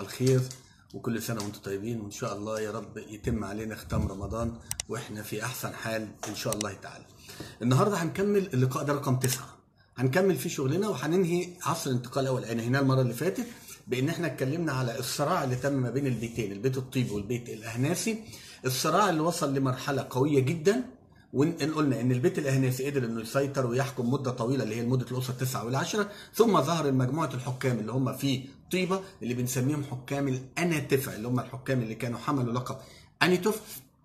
الخير وكل سنة وانتم طيبين وان شاء الله يا رب يتم علينا ختام رمضان واحنا في احسن حال ان شاء الله تعالى. النهارده هنكمل اللقاء ده رقم تسعة. هنكمل فيه شغلنا وهننهي عصر الانتقال الاول انهيناه المرة اللي فاتت بان احنا اتكلمنا على الصراع اللي تم ما بين البيتين البيت الطيبي والبيت الاهناسي الصراع اللي وصل لمرحلة قوية جدا وان قلنا ان البيت الاهناسي قدر انه يسيطر ويحكم مده طويله اللي هي مده الاسره التسعه والعشره ثم ظهر مجموعه الحكام اللي هم في طيبه اللي بنسميهم حكام الاناتفه اللي هم الحكام اللي كانوا حملوا لقب انيتوف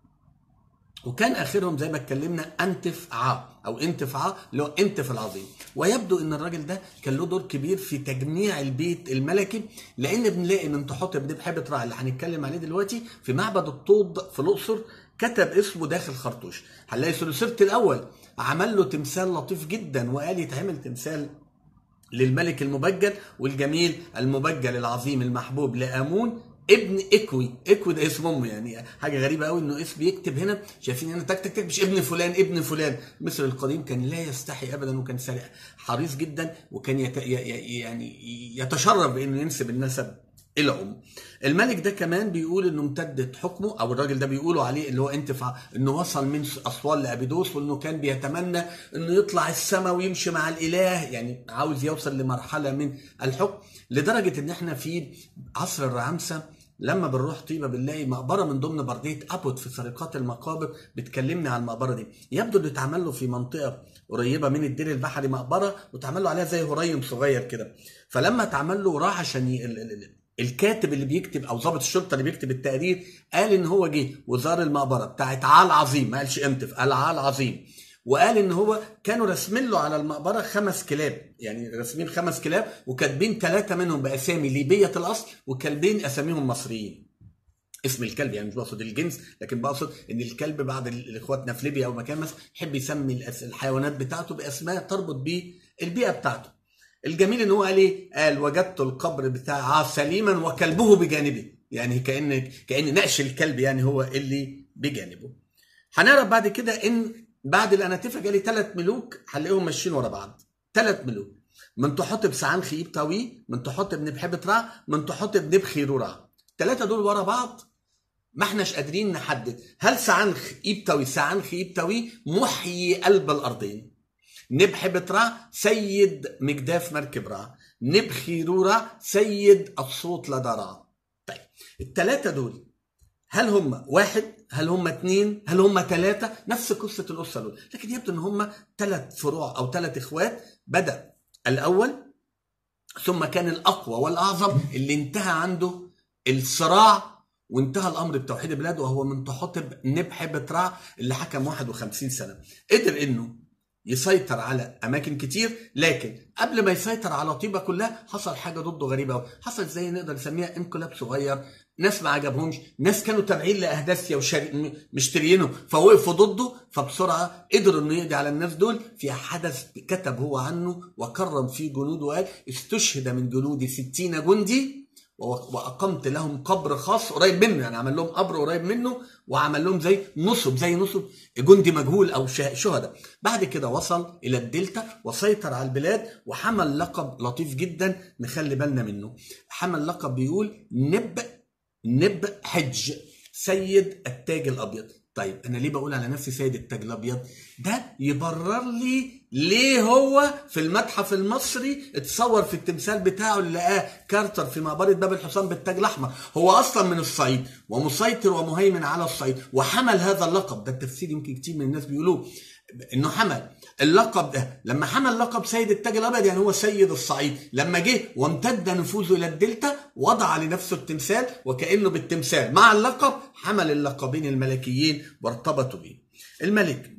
وكان اخرهم زي ما اتكلمنا انتف ع او انتف ع اللي هو انتف العظيم ويبدو ان الراجل ده كان له دور كبير في تجميع البيت الملكي لان بنلاقي من تحتب بن بحبه رع اللي هنتكلم عليه دلوقتي في معبد الطود في الاقصر كتب اسمه داخل خرطوش هنلاقي سلسلة الاول عمل له تمثال لطيف جدا وقال يتعمل تمثال للملك المبجل والجميل المبجل العظيم المحبوب لامون ابن اكوي اكوي ده اسم امه يعني حاجه غريبه قوي انه اسم بيكتب هنا شايفين هنا تك تك تك مش ابن فلان ابن فلان مصر القديم كان لا يستحي ابدا وكان سريع حريص جدا وكان يت... يعني يتشرف بانه ينسب النسب الى ام الملك ده كمان بيقول انه امتدت حكمه او الراجل ده بيقولوا عليه اللي هو انتفع انه وصل من اسوان لابيدوس وانه كان بيتمنى انه يطلع السماء ويمشي مع الاله يعني عاوز يوصل لمرحله من الحكم لدرجه ان احنا في عصر الرعامسه لما بنروح طيبه بنلاقي مقبره من ضمن برديه ابوت في سرقات المقابر بتكلمني عن المقبره دي يبدو انه اتعمل له في منطقه قريبه من الدير البحري مقبره واتعمل له عليها زي هريم صغير كده فلما اتعمل له راح عشان ي... الكاتب اللي بيكتب او ضابط الشرطه اللي بيكتب التقرير قال ان هو جه وزار المقبره بتاعت عال عظيم ما قالش انتف قال عال عظيم وقال ان هو كانوا راسمين له على المقبره خمس كلاب يعني راسمين خمس كلاب وكاتبين ثلاثه منهم باسامي ليبيه الاصل وكلبين اساميهم مصريين اسم الكلب يعني مش بقصد الجنس لكن بقصد ان الكلب بعض اخواتنا في ليبيا او مكان مثلا يحب يسمي الحيوانات بتاعته باسماء تربط بالبيئه بتاعته الجميل ان هو قال ايه؟ قال وجدت القبر بتاع سليما وكلبه بجانبه يعني كان كان نقش الكلب يعني هو اللي بجانبه. هنعرف بعد كده ان بعد الاناتفه جالي ثلاث ملوك هنلاقيهم ماشيين ورا بعض. ثلاث ملوك من تحط سعان خيب تاوي من تحط ابن بحبة رع من تحط ابن بخيرو رع. الثلاثه دول ورا بعض ما احناش قادرين نحدد هل سعان خيب تاوي سعان خيب تاوي محيي قلب الارضين نبح بترع سيد مجداف مركب رع نبخي رورع سيد الصوت لدى رع طيب الثلاثة دول هل هم واحد هل هم اثنين هل هم ثلاثة نفس قصة الأسرة دول لكن يبدو ان هم ثلاث فروع أو ثلاث إخوات بدأ الأول ثم كان الأقوى والأعظم اللي انتهى عنده الصراع وانتهى الامر بتوحيد البلاد وهو من تحطب نبح بترع اللي حكم 51 سنه قدر انه يسيطر على اماكن كتير لكن قبل ما يسيطر على طيبه كلها حصل حاجه ضده غريبه قوي حصل زي نقدر نسميها انقلاب صغير ناس ما عجبهمش ناس كانوا تابعين لاهداسيا ومشتريينه فوقفوا ضده فبسرعه قدروا انه يقضي على الناس دول في حدث كتب هو عنه وكرم فيه جنوده وقال استشهد من جنودي ستين جندي واقمت لهم قبر خاص قريب منه يعني عمل لهم قبر قريب منه وعمل لهم زي نصب زي نصب جندي مجهول او شهداء بعد كده وصل الى الدلتا وسيطر على البلاد وحمل لقب لطيف جدا نخلي بالنا منه حمل لقب بيقول نب نب حج سيد التاج الابيض طيب انا ليه بقول على نفسي سيد التاج الابيض ده يبرر لي ليه هو في المتحف المصري اتصور في التمثال بتاعه اللي لقاه كارتر في مقبره باب الحصان بالتاج الاحمر هو اصلا من الصعيد ومسيطر ومهيمن على الصعيد وحمل هذا اللقب ده التفسير يمكن كتير من الناس بيقولوه انه حمل اللقب ده لما حمل لقب سيد التاج الابيض يعني هو سيد الصعيد لما جه وامتد نفوذه الى الدلتا وضع لنفسه التمثال وكانه بالتمثال مع اللقب حمل اللقبين الملكيين وارتبطوا به الملك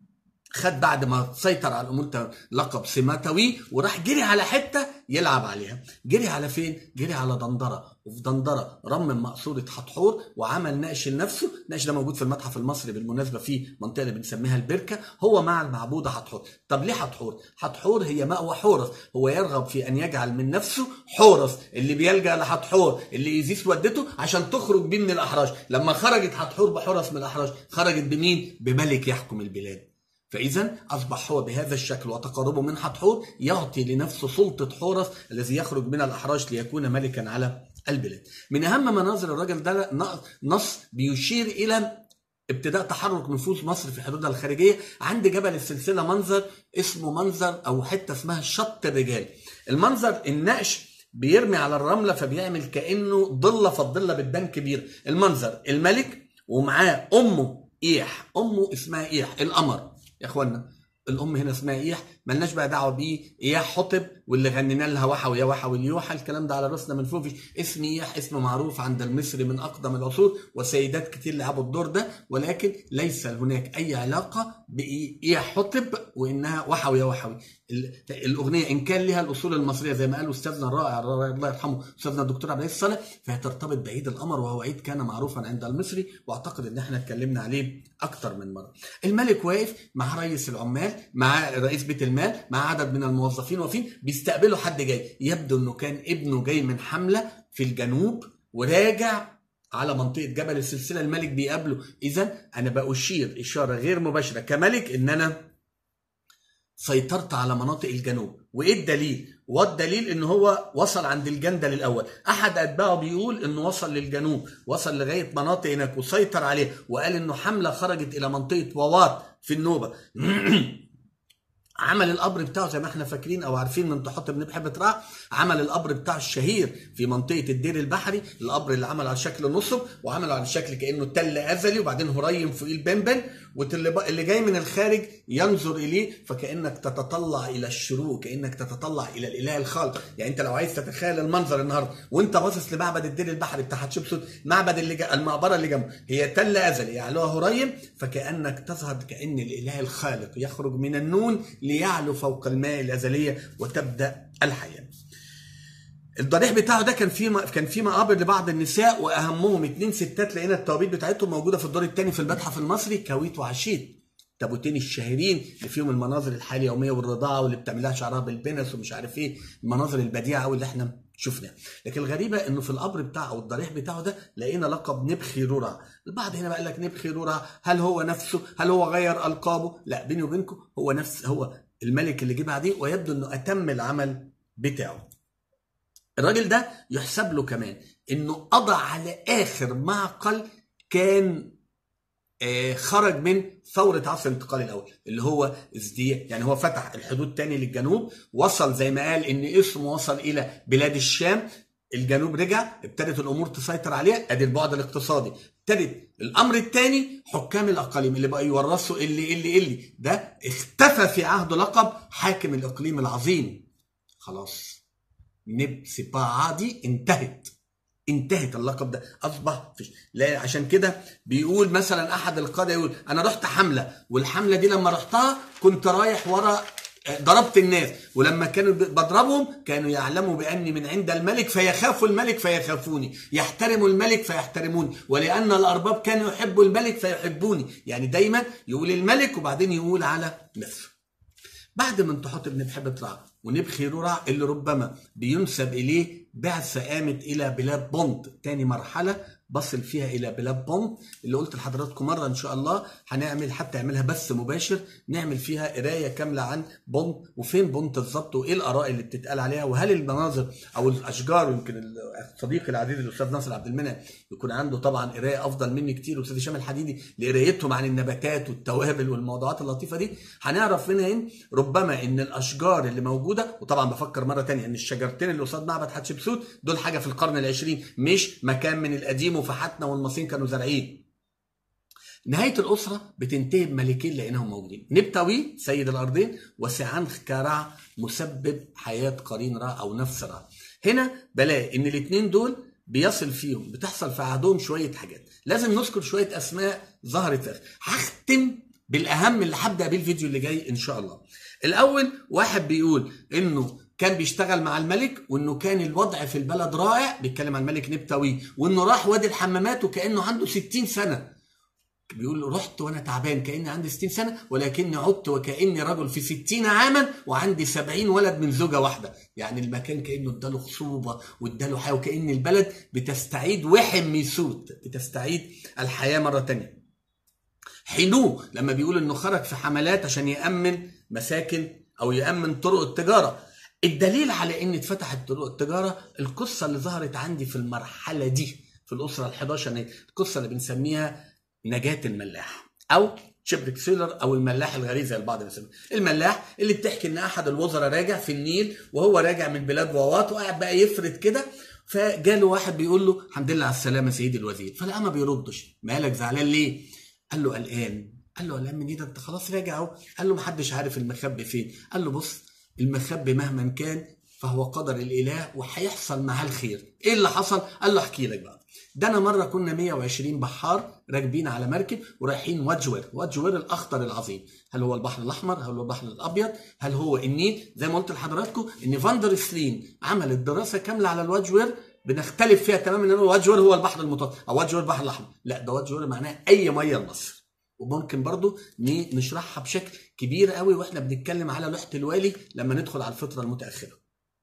خد بعد ما سيطر على الامور لقب سماتوي وراح جري على حته يلعب عليها جري على فين جري على دندره وفي دندره رمم مقصوره حتحور وعمل نقش لنفسه النقش ده موجود في المتحف المصري بالمناسبه في منطقه اللي بنسميها البركه هو مع المعبوده حتحور طب ليه حتحور حتحور هي مأوى حورس هو يرغب في ان يجعل من نفسه حورس اللي بيلجا لحتحور اللي ايزيس ودته عشان تخرج بيه من الاحراج لما خرجت حتحور بحورس من الاحراج خرجت بمين بملك يحكم البلاد فإذا أصبح هو بهذا الشكل وتقربه من حتحور يعطي لنفسه سلطة حورس الذي يخرج من الأحراج ليكون ملكا على البلاد من اهم مناظر الراجل ده نص بيشير الى ابتداء تحرك نفوذ مصر في حدودها الخارجيه عند جبل السلسله منظر اسمه منظر او حته اسمها شط الرجال المنظر النقش بيرمي على الرمله فبيعمل كانه ضله فالضله بتبان كبير المنظر الملك ومعاه امه ايح امه اسمها ايح القمر يا اخوانا الام هنا اسمها ايح ملناش بقى دعوه بيه اياح حطب واللي غنينا لها وحوي يا وحوي اليوحى الكلام ده على راسنا من فوق اسم اياح اسم معروف عند المصري من اقدم العصور وسيدات كتير لعبوا الدور ده ولكن ليس هناك اي علاقه باياح حطب وانها وحوي يا وحوي الاغنيه ان كان لها الاصول المصريه زي ما قال استاذنا الرائع الله يرحمه استاذنا الدكتور عبد العزيز الصالح فهي ترتبط بعيد القمر وهو عيد كان معروفا عند المصري واعتقد ان احنا اتكلمنا عليه اكتر من مره الملك واقف مع رئيس العمال مع رئيس بيت المال مع عدد من الموظفين واقفين بيستقبلوا حد جاي يبدو انه كان ابنه جاي من حمله في الجنوب وراجع على منطقه جبل السلسله الملك بيقابله اذا انا باشير اشاره غير مباشره كملك ان انا سيطرت على مناطق الجنوب وايه الدليل والدليل ان هو وصل عند الجندل الاول احد اتباعه بيقول انه وصل للجنوب وصل لغايه مناطق هناك وسيطر عليه وقال انه حمله خرجت الى منطقه واوات في النوبه عمل القبر بتاعه زي ما احنا فاكرين او عارفين من تحط ابن بحب ترع عمل القبر بتاعه الشهير في منطقه الدير البحري القبر اللي عمل على شكل نصب وعمله على شكل كانه تل ازلي وبعدين هريم فوقيه البنبن واللي جاي من الخارج ينظر اليه فكانك تتطلع الى الشروق كانك تتطلع الى الاله الخالق يعني انت لو عايز تتخيل المنظر النهارده وانت باصص لمعبد الدير البحري بتاع حتشبسوت معبد اللي جا المقبره اللي جنبه هي تل ازلي يعلوها هريم فكانك تظهر كان الاله الخالق يخرج من النون ليعلو فوق الماء الازليه وتبدا الحياه الضريح بتاعه ده كان فيه كان فيه مقابر لبعض النساء واهمهم اتنين ستات لقينا التوابيت بتاعتهم موجوده في الدور الثاني في المتحف المصري كويت وعشيت تابوتين الشهيرين اللي فيهم المناظر الحياه اليوميه والرضاعه واللي بتعملها شعرها بالبنس ومش عارف ايه المناظر البديعه قوي اللي احنا شفناها لكن الغريبه انه في القبر بتاعه او الضريح بتاعه ده لقينا لقب نبخي رورا البعض هنا بقى لك نبخي رورا هل هو نفسه هل هو غير القابه لا بيني وبينكم هو نفس هو الملك اللي جه بعديه ويبدو انه اتم العمل بتاعه الراجل ده يحسب له كمان انه قضى على اخر معقل كان آه خرج من ثورة عصر الانتقال الأول اللي هو ازدياد يعني هو فتح الحدود تاني للجنوب وصل زي ما قال إن اسمه وصل إلى بلاد الشام الجنوب رجع ابتدت الامور تسيطر عليه ادي البعد الاقتصادي ابتدت الامر الثاني حكام الاقاليم اللي بقى يورثوا اللي اللي اللي ده اختفى في عهده لقب حاكم الاقليم العظيم خلاص نب سباعة دي انتهت انتهت اللقب ده اصبح فيش لا عشان كده بيقول مثلا احد القاده يقول انا رحت حمله والحمله دي لما رحتها كنت رايح ورا ضربت الناس ولما كانوا بضربهم كانوا يعلموا باني من عند الملك فيخافوا الملك فيخافوني يحترموا الملك فيحترموني ولان الارباب كانوا يحبوا الملك فيحبوني يعني دايما يقول الملك وبعدين يقول على مصر بعد ما تحط ابن بحب ترعى ونبخي رورع اللي ربما بينسب اليه بعثه قامت الى بلاد بونت تاني مرحله بصل فيها الى بلاد بونت اللي قلت لحضراتكم مره ان شاء الله هنعمل حتى اعملها بث مباشر نعمل فيها قرايه كامله عن بونت وفين بونت بالظبط وايه الاراء اللي بتتقال عليها وهل المناظر او الاشجار يمكن الصديق العزيز الاستاذ ناصر عبد المنعم يكون عنده طبعا قرايه افضل مني كتير والاستاذ هشام الحديدي لقرايتهم عن النباتات والتوابل والموضوعات اللطيفه دي هنعرف منها ان ربما ان الاشجار اللي موجوده وطبعا بفكر مره ثانيه ان الشجرتين اللي قصاد معبد حتشبسوت دول حاجه في القرن العشرين مش مكان من القديم وفحتنا والمصريين كانوا زارعين نهاية الأسرة بتنتهي بملكين لقيناهم موجودين نبتوي سيد الأرضين وسعنخ كرع مسبب حياة قرين را أو نفس را هنا بلاقي إن الاتنين دول بيصل فيهم بتحصل في عهدهم شوية حاجات لازم نذكر شوية أسماء ظهرت في هختم بالأهم اللي هبدأ بيه الفيديو اللي جاي إن شاء الله الأول واحد بيقول إنه كان بيشتغل مع الملك وانه كان الوضع في البلد رائع بيتكلم عن الملك نبتوي وانه راح وادي الحمامات وكانه عنده 60 سنه بيقول رحت وانا تعبان كاني عندي 60 سنه ولكني عدت وكاني رجل في 60 عاما وعندي 70 ولد من زوجه واحده يعني المكان كانه اداله خصوبه واداله حياه وكان البلد بتستعيد وحم ميسوت بتستعيد الحياه مره تانية حينو لما بيقول انه خرج في حملات عشان يامن مساكن او يامن طرق التجاره الدليل على ان اتفتحت طرق التجاره القصه اللي ظهرت عندي في المرحله دي في الاسره ال11 القصه اللي بنسميها نجاه الملاح او شبرك سيلر او الملاح الغريب زي البعض بيسميه الملاح اللي بتحكي ان احد الوزراء راجع في النيل وهو راجع من بلاد وواط وقاعد بقى يفرد كده فجاله واحد بيقول له الحمد لله على السلامه سيدي الوزير فلقى ما بيردش مالك زعلان ليه قال له قلقان قال له قلقان من ايه ده انت خلاص راجع اهو قال له محدش عارف المخبي فين قال له بص المخبي مهما كان فهو قدر الاله وهيحصل معاه الخير ايه اللي حصل قال له احكي لك بقى ده انا مره كنا 120 بحار راكبين على مركب ورايحين وادجوير وادجوير الاخطر العظيم هل هو البحر الاحمر هل هو البحر الابيض هل هو النيل زي ما قلت لحضراتكم ان فاندر سلين عملت دراسه كامله على الوادجوير بنختلف فيها تماما ان الوادجوير هو البحر المتوسط او وادجوير البحر الاحمر لا ده وادجوير معناه اي ميه لمصر وممكن برضو نشرحها بشكل كبير قوي واحنا بنتكلم على لوحه الوالي لما ندخل على الفتره المتاخره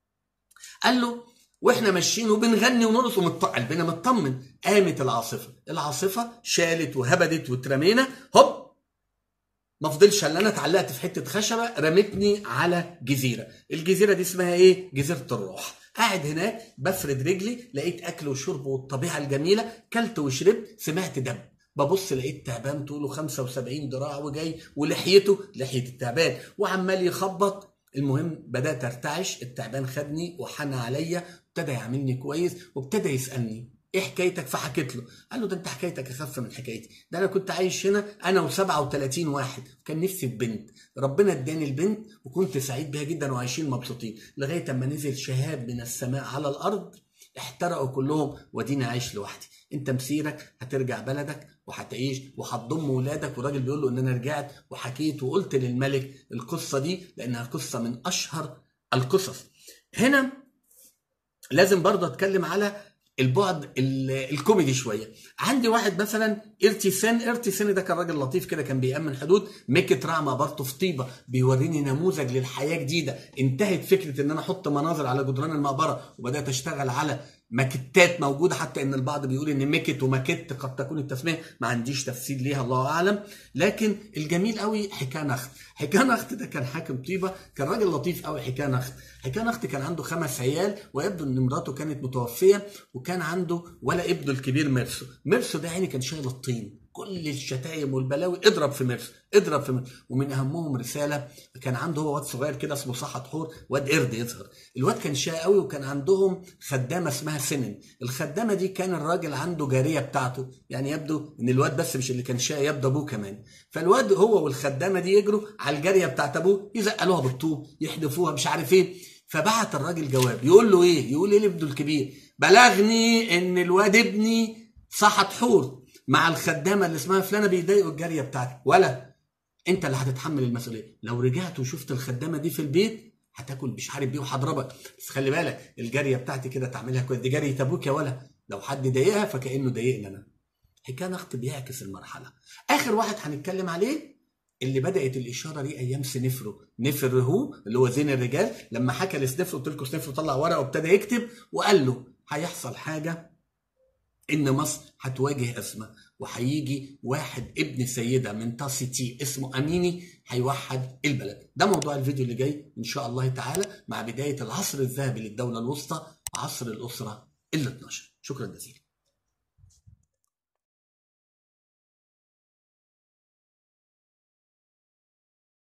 قال له واحنا ماشيين وبنغني ونرقص ومط... قلبنا مطمن قامت العاصفه العاصفه شالت وهبدت واترمينا هوب ما فضلش الا انا اتعلقت في حته خشبه رمتني على جزيره الجزيره دي اسمها ايه جزيره الروح قاعد هناك بفرد رجلي لقيت اكل وشرب والطبيعه الجميله كلت وشربت سمعت دم ببص لقيت تعبان طوله 75 ذراع وجاي ولحيته لحيه التعبان وعمال يخبط المهم بدات ارتعش التعبان خدني وحنى عليا ابتدى يعاملني كويس وابتدى يسالني ايه حكايتك فحكيت له قال له ده انت حكايتك اخف من حكايتي ده انا كنت عايش هنا انا و37 واحد كان نفسي في بنت ربنا اداني البنت وكنت سعيد بيها جدا وعايشين مبسوطين لغايه اما نزل شهاب من السماء على الارض احترقوا كلهم ودينا عايش لوحدي انت مسيرك هترجع بلدك وهتعيش وهتضم ولادك والراجل بيقول له ان انا رجعت وحكيت وقلت للملك القصه دي لانها قصه من اشهر القصص هنا لازم برضه اتكلم على البعد الكوميدي شويه عندي واحد مثلا ارتيسان ارتيسان ده كان راجل لطيف كده كان بيأمن حدود ميكت رعمة برضه في طيبه بيوريني نموذج للحياه جديده انتهت فكره ان انا احط مناظر على جدران المقبره وبدات اشتغل على ماكتات موجوده حتى ان البعض بيقول ان ميكت وماكت قد تكون التسميه ما عنديش تفسير ليها الله اعلم لكن الجميل قوي حكاه نخت حكاه نخت ده كان حاكم طيبه كان راجل لطيف قوي حكاه نخت حكاه نخت كان عنده خمس عيال ويبدو ان مراته كانت متوفيه وكان عنده ولا ابنه الكبير ميرسو ميرسو ده يعني كان شايل الطين كل الشتايم والبلاوي اضرب في ميرسو اضرب في ميرسو ومن اهمهم رساله كان عنده هو واد صغير كده اسمه صحة حور واد قرد يظهر الواد كان شقي قوي وكان عندهم خدامه اسمها سنن الخدامه دي كان الراجل عنده جاريه بتاعته يعني يبدو ان الواد بس مش اللي كان شقي يبدو ابوه كمان فالواد هو والخدامه دي يجروا على الجاريه بتاعت ابوه يزقلوها بالطوب يحدفوها مش عارف ايه فبعت الراجل جواب يقول له ايه يقول ايه لابنه الكبير بلغني ان الواد ابني صحة حور مع الخدامه اللي اسمها فلانه بيضايقوا الجاريه بتاعتي ولا انت اللي هتتحمل المسؤوليه لو رجعت وشفت الخدامه دي في البيت هتاكل مش عارف ايه وهضربك بس خلي بالك الجاريه بتاعتي كده تعملها كويس دي جاريه ابوك يا ولا لو حد ضايقها فكانه ضايقني انا حكايه نخت بيعكس المرحله اخر واحد هنتكلم عليه اللي بدات الاشاره دي ايام سنفرو نفر هو اللي هو زين الرجال لما حكى لسنفرو قلت لكم سنفرو طلع ورقه وابتدى يكتب وقال له هيحصل حاجه ان مصر هتواجه ازمه وهيجي واحد ابن سيده من تاسيتي اسمه اميني هيوحد البلد ده موضوع الفيديو اللي جاي ان شاء الله تعالى مع بدايه العصر الذهبي للدوله الوسطى عصر الاسره ال 12 شكرا جزيلا